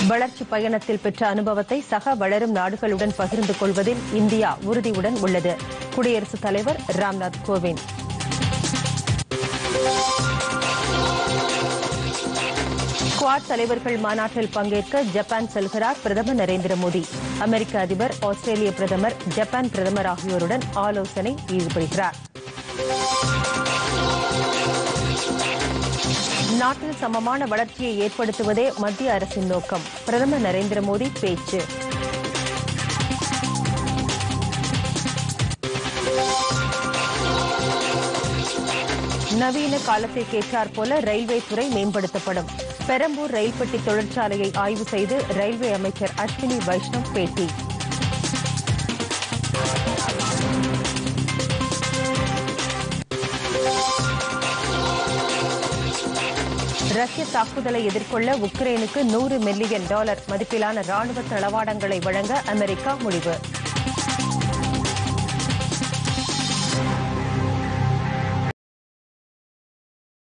வளர்ச்சி பயணத்தில் பெற்ற அனுபவத்தை சக வளரும் நாடுகளுடன் பகிர்ந்து கொள்வதில் இந்தியா உறுதியுடன் உள்ளது குடியரசுத் தலைவர் ராம்நாத் கோவிந்த் குவாட் தலைவர்கள் மாநாட்டில் பங்கேற்க ஜப்பான் செல்கிறார் பிரதமர் நரேந்திர மோடி அமெரிக்க அதிபர் ஆஸ்திரேலிய பிரதமர் ஜப்பான் பிரதமர் ஆகியோருடன் ஆலோசனை ஈடுபடுகிறார் நாட்டில் சமமான வளர்ச்சியை ஏற்படுத்துவதே மத்திய அரசின் நோக்கம் பிரதமர் நரேந்திர மோடி பேச்சு நவீன காலத்திற்கேற்றாற் போல ரயில்வே துறை மேம்படுத்தப்படும் பெரம்பூர் ரயில் பெட்டி தொழிற்சாலையை ஆய்வு செய்து ரயில்வே அமைச்சர் அஸ்வினி வைஷ்ணவ் பேட்டி ரஷ்ய தாக்குதலை எதிர்கொள்ள உக்ரைனுக்கு நூறு மில்லியன் டாலர் மதிப்பிலான ராணுவ தளவாடங்களை வழங்க அமெரிக்கா முடிவு